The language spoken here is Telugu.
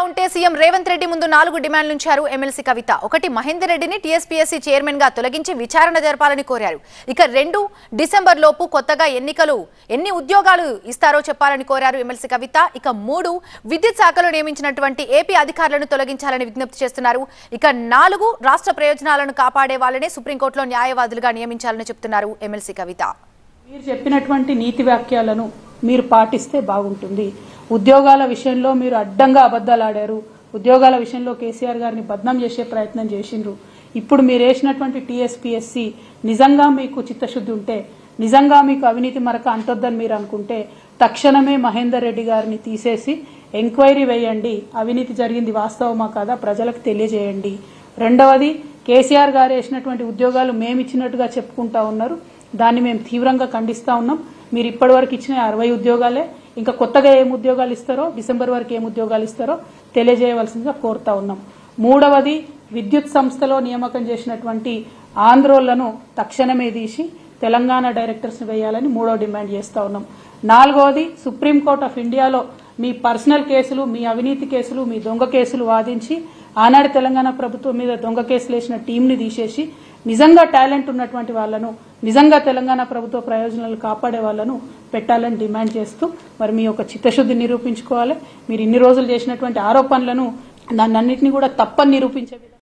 ఉంటే సీఎం రేవంత్ రెడ్డి ముందు నాలుగు డిమాండ్లు ఉంచారు ఎమ్మెల్సీ కవిత ఒకటి మహేందర్ రెడ్డిని టీఎస్పీఎస్సీ చైర్మన్ గా తొలగించి విచారణ జరపాలని కోరారు ఇక రెండు డిసెంబర్ లోపు కొత్తగా ఎన్నికలు ఎన్ని ఉద్యోగాలు ఇస్తారో చెప్పాలని కోరారు ఎమ్మెల్సీ కవిత ఇక మూడు విద్యుత్ శాఖలో నియమించినటువంటి ఏపీ అధికారులను తొలగించాలని విజ్ఞప్తి చేస్తున్నారు ఇక నాలుగు రాష్ట్ర ప్రయోజనాలను కాపాడే వాళ్ళనే సుప్రీంకోర్టులో న్యాయవాదులుగా నియమించాలని చెప్తున్నారు ఎమ్మెల్సీ కవిత మీరు చెప్పినటువంటి నీతి వాక్యాలను మీరు పాటిస్తే బాగుంటుంది ఉద్యోగాల విషయంలో మీరు అడ్డంగా అబద్ధాలు ఆడారు ఉద్యోగాల విషయంలో కేసీఆర్ గారిని బద్నాం చేసే ప్రయత్నం చేసిండ్రు ఇప్పుడు మీరు వేసినటువంటి టీఎస్పీఎస్సి నిజంగా మీకు చిత్తశుద్ధి ఉంటే నిజంగా మీకు అవినీతి మరక అంటొద్దని మీరు అనుకుంటే తక్షణమే మహేందర్ రెడ్డి గారిని తీసేసి ఎంక్వైరీ వేయండి అవినీతి జరిగింది వాస్తవమా కాదా ప్రజలకు తెలియజేయండి రెండవది కేసీఆర్ గారు వేసినటువంటి ఉద్యోగాలు మేము ఇచ్చినట్టుగా చెప్పుకుంటా ఉన్నారు దాన్ని మేము తీవ్రంగా ఖండిస్తా ఉన్నాం మీరు ఇప్పటివరకు ఇచ్చిన అరవై ఉద్యోగాలే ఇంకా కొత్తగా ఏం ఉద్యోగాలు ఇస్తారో డిసెంబర్ వరకు ఏం ఉద్యోగాలు ఇస్తారో తెలియజేయవలసిందిగా కోరుతా ఉన్నాం మూడవది విద్యుత్ సంస్థలో నియామకం చేసినటువంటి ఆంధ్రోళ్లను తక్షణమే తీసి తెలంగాణ డైరెక్టర్స్ వేయాలని మూడో డిమాండ్ చేస్తా ఉన్నాం నాలుగవది సుప్రీంకోర్ట్ ఆఫ్ ఇండియాలో మీ పర్సనల్ కేసులు మీ అవినీతి కేసులు మీ దొంగ కేసులు వాదించి ఆనాడు తెలంగాణ ప్రభుత్వం మీద దొంగ కేసులు వేసిన టీంని తీసేసి నిజంగా టాలెంట్ ఉన్నటువంటి వాళ్ళను నిజంగా తెలంగాణ ప్రభుత్వ ప్రయోజనాలు కాపాడే వాళ్ళను పెట్టాలని డిమాండ్ చేస్తూ మరి మీ యొక్క చిత్తశుద్ధి నిరూపించుకోవాలి మీరు ఇన్ని రోజులు చేసినటువంటి ఆరోపణలను దాన్ని అన్నింటినీ కూడా తప్పని నిరూపించే విధంగా